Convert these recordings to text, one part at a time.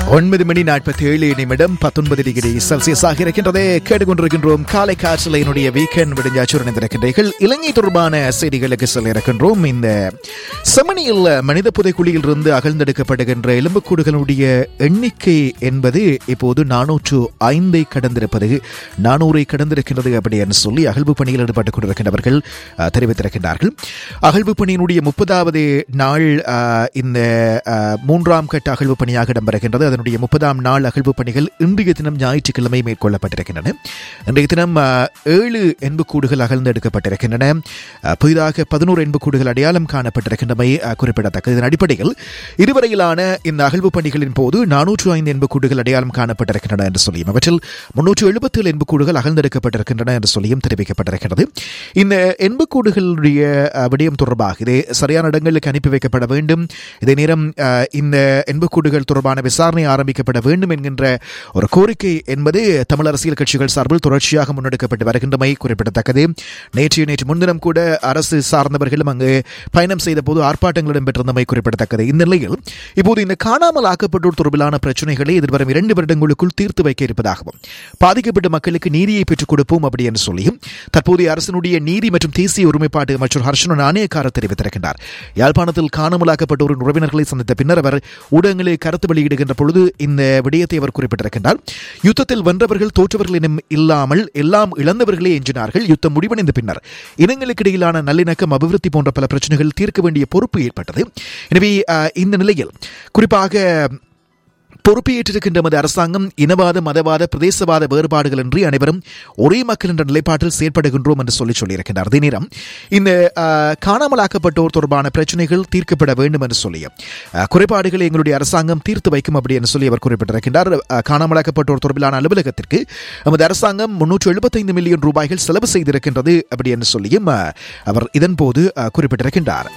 ஒன்பது மணி நாற்பத்தி ஏழு நிமிடம் பத்தொன்பது டிகிரி செல்சியஸாக இருக்கின்றதே கேட்டுக்கொண்டிருக்கின்றோம் காலை காற்றில் என்னுடைய வீக்கெண்ட் விடுஞ்சாச்சுடன் இருக்கின்றீர்கள் இலங்கை தொடர்பான செய்திகளுக்கு செல்ல இருக்கின்றோம் இந்த செமனியில் மனித புதைக்குழியில் இருந்து அகழ்ந்தெடுக்கப்படுகின்ற எலும்புக்கூடுகளுடைய எண்ணிக்கை என்பது இப்போது நானூற்று ஐந்தை கடந்திருப்பது நானூறை கடந்திருக்கின்றது அப்படி என்று சொல்லி அகழ்வு பணியில் ஈடுபட்டுக் கொண்டிருக்கின்றவர்கள் அஹ், தெரிவித்திருக்கின்றார்கள் அகழ்வு பணியினுடைய முப்பதாவது நாள் அஹ், இந்த அஹ், மூன்றாம் கட்ட அகழ்வு பணியாக இடம்பெறுகின்றது அதனுடைய முப்பதாம் நாள் அகழ்வு பணிகள் இன்றைய தினம் ஞாயிற்றுக்கிழமை மேற்கொள்ளப்பட்டிருக்கின்றன இன்றைய தினம் அஹ், ஏழு எண்புக்கூடுகள் அகழ்ந்தெடுக்கப்பட்டிருக்கின்றன அஹ், புதிதாக பதினோரு எண்புக்கூடுகள் அடையாளம் காணப்பட்டிருக்கின்றமை அஹ், குறிப்பிடத்தக்கது இதன் அடிப்படையில் இதுவரையிலான இந்த அகழ்வு பணிகளின் போது நானூற்று ஐந்து எண்புக்கூடுகள் அடையாளம் காணப்பட்டிருக்கின்றன என்று சொல்லியும் அவற்றில் முன்னூற்று எழுபத்தி ஏழு எண்புக்கூடுகள் அகழ்ந்தெடுக்கப்பட்டிருக்கின்றன என்று சொல்லியும் தெரிவிக்கப்பட்டிருக்கிறது இந்த எண்புக்கூடுகளுடைய அஹ், விடயம் தொடர்பாக இது சரியான இடங்களுக்கு அனுப்பி வைக்கப்பட வேண்டும் இதே நேரம் அஹ், இந்த எண்புக்கூடுகள் தொடர்பான விசாரணை ஆரம்பிக்கப்பட வேண்டும் என்கின்ற ஒரு கோரிக்கை என்பது தமிழ் அரசியல் கட்சிகள் சார்பில் தொடர்ச்சியாக முன்னெடுக்கப்பட்டு வருகின்றமை குறிப்பிடத்தக்கது நேற்று நேற்று முன்தினம் கூட அரசு சார்ந்தவர்களும் அங்கு பயணம் செய்த போது ஆர்ப்பாட்டங்கள் இடம்பெற்றிருந்தமை குறிப்பிடத்தக்கது இந்த நிலையில் இப்போது இந்த காணாமல் ஆக்கப்பட்டோர் தொடர்பிலான பிரச்சனைகளை எதிர்வரும் இரண்டு வருடங்களுக்குள் தீர்த்து வைக்க இருப்பதாகவும் பாதிக்கப்பட்ட மக்களுக்கு நீதியை பெற்றுக் கொடுப்போம் அப்படி என்று சொல்லியும் தற்போதைய அரசினுடைய நீதி மற்றும் தேசிய ஒருமைப்பாட்டு அமைச்சர் ஹர்ஷன நாணயக்காரர் தெரிவித்திருக்கின்றார் யாழ்ப்பாணத்தில் காணாமலாக்கப்பட்டோரின் உறவினர்களை சந்தித்த பின்னர் அவர் ஊடகங்களில் கருத்து வெளியிடுகின்ற பொழுது இந்த விடயத்தை அவர் குறிப்பிட்டிருக்கின்றார் யுத்தத்தில் வென்றவர்கள் தோற்றவர்கள் எனும் இல்லாமல் எல்லாம் இழந்தவர்களே எஞ்சினார்கள் யுத்தம் முடிவடைந்த பின்னர் இனங்களுக்கு இடையிலான நல்லிணக்கம் அபிவிருத்தி போன்ற பல பிரச்சனைகள் தீர்க்க வேண்டிய பொறுப்பு ஏற்பட்டது எனவே அஹ், இந்த நிலையில் குறிப்பாக பொறுப்பேற்றிருக்கின்ற நமது அரசாங்கம் இனவாத மதவாத பிரதேசவாத வேறுபாடுகளின்றி அனைவரும் ஒரே மக்கள் என்ற நிலைப்பாட்டில் செயற்படுகின்றோம் என்று சொல்லி சொல்லியிருக்கிறார் அதே நேரம் இந்த ஆஹ், காணாமலாக்கப்பட்டோர் தொடர்பான பிரச்சனைகள் தீர்க்கப்பட வேண்டும் என்று சொல்லி ஆஹ், குறைபாடுகளை எங்களுடைய அரசாங்கம் தீர்த்து வைக்கும் அப்படி என்று சொல்லி அவர் குறிப்பிட்டிருக்கின்றார் ஆஹ், காணாமலாக்கப்பட்டோர் தொடர்பிலான அலுவலகத்திற்கு நமது அரசாங்கம் முன்னூற்று எழுபத்தைந்து மில்லியன் ரூபாய்கள் செலவு செய்திருக்கின்றது அப்படி என்று சொல்லியும் ஆஹ், அவர் இதன்போது ஆஹ், குறிப்பிட்டிருக்கின்றார்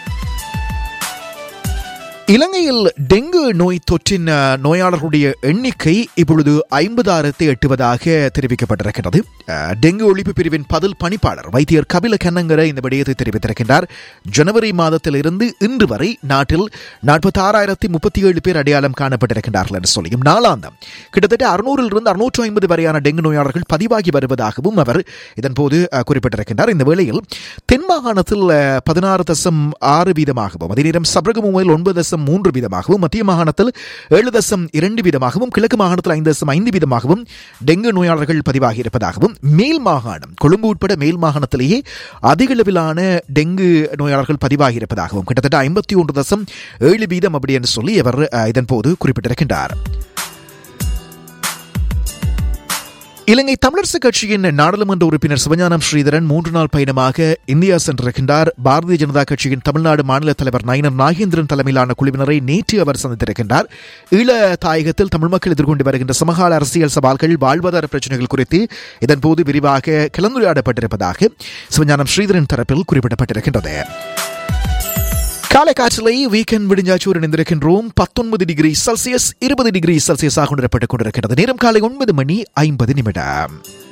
இலங்கையில் டெங்கு நோய் தொற்றின் அஹ், நோயாளர்களுடைய எண்ணிக்கை இப்பொழுது ஐம்பதாயிரத்தை எட்டுவதாக தெரிவிக்கப்பட்டிருக்கிறது அஹ், டெங்கு ஒழிப்பு பிரிவின் பதில் பணிப்பாளர் வைத்தியர் கபில கண்ணங்கர இந்த விடயத்தை தெரிவித்திருக்கின்றார் ஜனவரி மாதத்திலிருந்து இன்று வரை நாட்டில் நாற்பத்தாறாயிரத்தி முப்பத்தி ஏழு பேர் அடையாளம் காணப்பட்டிருக்கின்றார்கள் என்று சொல்லியும் நாளாந்தம் கிட்டத்தட்ட அறுநூறிலிருந்து அறுநூற்று ஐம்பது வரையான டெங்கு நோயாளர்கள் பதிவாகி வருவதாகவும் அவர் இதன்போது அஹ், குறிப்பிட்டிருக்கின்றார் இந்த வேளையில் தென் மாகாணத்தில் அஹ், பதினாறு தசம் ஆறு வீதமாகவும் அதே நேரம் சபரகமுமையில் ஒன்பது தசம் மூன்று வீதமாகவும் மத்திய மாகாணத்தில் ஏழு தசம் இரண்டு வீதமாகவும் கிழக்கு மாகாணத்தில் ஐந்து தசம் ஐந்து வீதமாகவும் டெங்கு நோயாளர்கள் பதிவாகி இருப்பதாகவும் மேல் மாகாணம் கொழும்பு உட்பட மேல் மாகாணத்திலேயே அதிக அளவிலான டெங்கு நோயாளர்கள் பதிவாகி இருப்பதாகவும் கிட்டத்தட்ட ஐம்பத்தி ஒன்று தசம் ஏழு வீதம் அப்படி என்று சொல்லி அவர் அஹ், இதன்போது குறிப்பிட்டிருக்கின்றார் இலங்கை தமிழரசு கட்சியின் நாடாளுமன்ற உறுப்பினர் சிவஞானம் ஸ்ரீதரன் மூன்று நாள் பயணமாக இந்தியா சென்றிருக்கின்றார் பாரதிய ஜனதா கட்சியின் தமிழ்நாடு மாநில தலைவர் நயினர் நாகேந்திரன் தலைமையிலான குழுவினரை நேற்று அவர் சந்தித்திருக்கின்றார் ஈழ தாயகத்தில் தமிழ் மக்கள் எதிர்கொண்டு வருகின்ற சமகால அரசியல் சவால்கள் வாழ்வாதார பிரச்சனைகள் குறித்து இதன்போது விரிவாக கலந்துரையாடப்பட்டிருப்பதாக சிவஞானம் ஸ்ரீதரன் தரப்பில் குறிப்பிடப்பட்டிருக்கின்றது காலை காற்றிலை வீக்கெண்ட் விடிஞ்சாச்சூர் இணைந்திருக்கின்றோம் பத்தொன்பது டிகிரி செல்சியஸ் இருபது டிகிரி செல்சியஸாக உணரப்பட்டுக் கொண்டிருக்கிறது நேரம் காலை ஒன்பது மணி ஐம்பது நிமிடம்